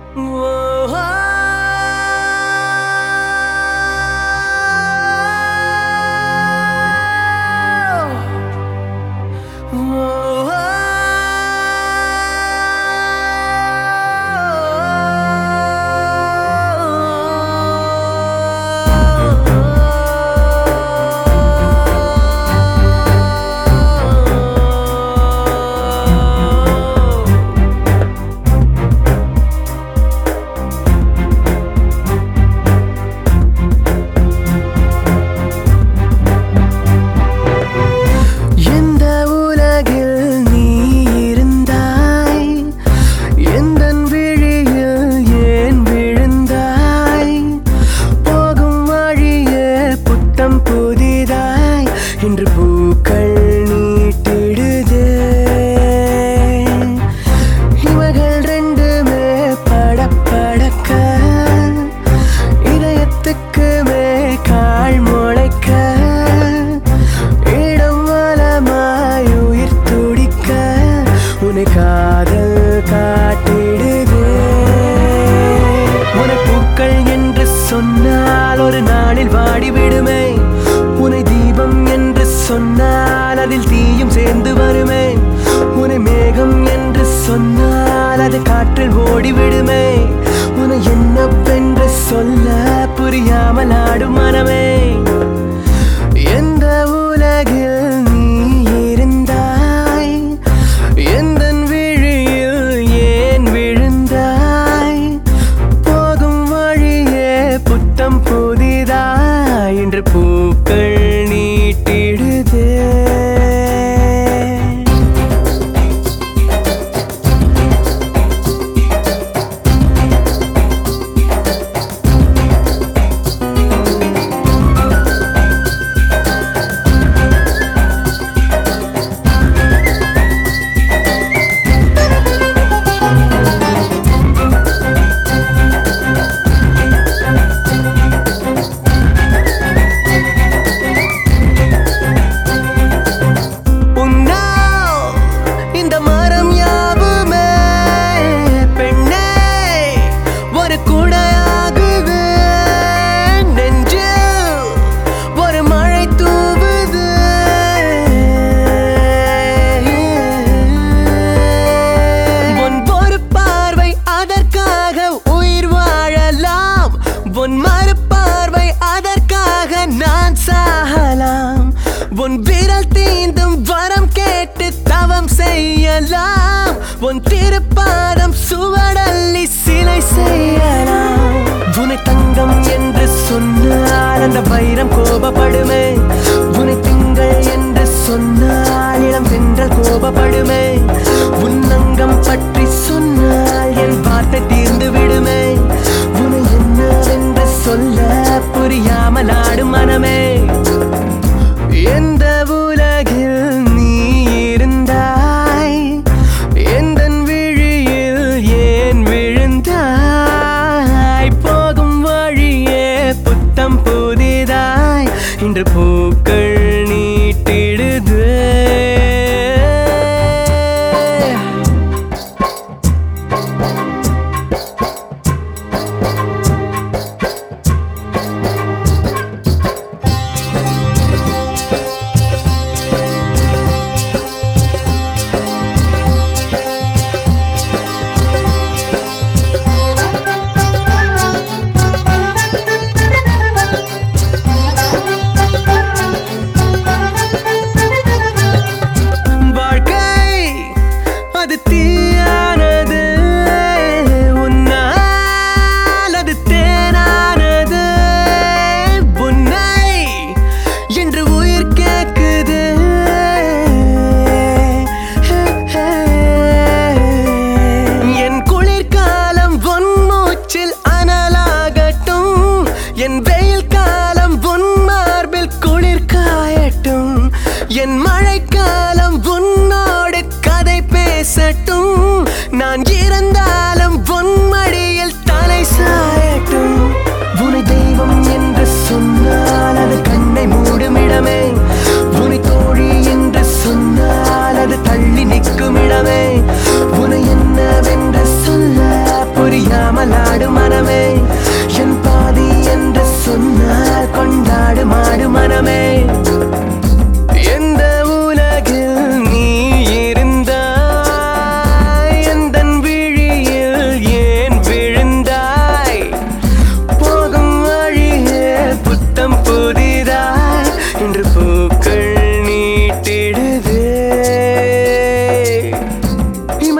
எந்த உலகில் நீ இருந்தாய் எந்தன் விழியில் ஏன் விழுந்தாய் போகும் வழியே புத்தம் புதிதாய் இன்று பூக்கள் நீட்டிடுதே இவைகள் ரெண்டுமே படப்படக்க இதயத்துக்குமே கால் முளைக்க இடம் வலமாய் உயிர் துடிக்க உன்னை காதல் காட்டிடுதே உன பூக்கள் என்று சொன்னால் ஒரு நாளில் வாடிவிடுமே உனை தீபம் என்று சொன்னால் அதில் தீயும் சேர்ந்து வருமே உனை மேகம் என்று சொன்னால் அது காற்றில் ஓடிவிடுமே உனை என்னவென்று சொல்ல புரியாமல் ஆடும் மனமே எந்த உலகில் நீ இருந்தாய் எந்தன் விழியில் ஏன் விழுந்தாய் போகும் வழியே புத்தம் புதிதாய் இன்று பூக்கள் நீட்டிடுதே உன்னால் இந்த மரம் யாவுமே பெண்ணே ஒரு குடையாகுது நெஞ்சில் ஒரு மழை தூவுது உன் ஒரு பார்வை அதற்காக உயிர் வாழலாம் உன் மறுபார்வை அதற்காக நான் சாகலாம் உன் விரல் தீந்தும் வரம் கேட்டு தவம் செய்யலாம் உன் திருப்பாதம் சுவடல்லி சிலை செய்யலாம் உன்னை தங்கம் என்று சொன்னால் அந்த வைரம் கோபப்படுமே உன்னை திங்கள் என்று சொன்னால் இளம் தென்றல் கோபப்படுமே உன்னங்கம் பற்றி சொன்னால் என் வார்த்தை தீர்ந்து விடுமே உன்னை என்னவென்று சொல்ல புரியாமல் ஆடும் மனமே எந்த உலகில் நீ இருந்தாய் எந்தன் விழியில் ஏன் விழுந்தாய் போகும் வழியே புத்தம் புதிதாய் இன்று பூக்கள் நீட்டிடுது Thank you.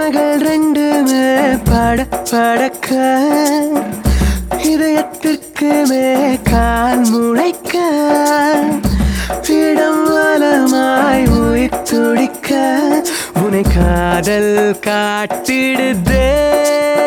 இமைகள் ரெண்டுமே பட படக்க இதயத்திற்குமே கால் முளைக்க இடம் வலமாய் உயிர் துடிக்க உனை காதல் காட்டிடுதே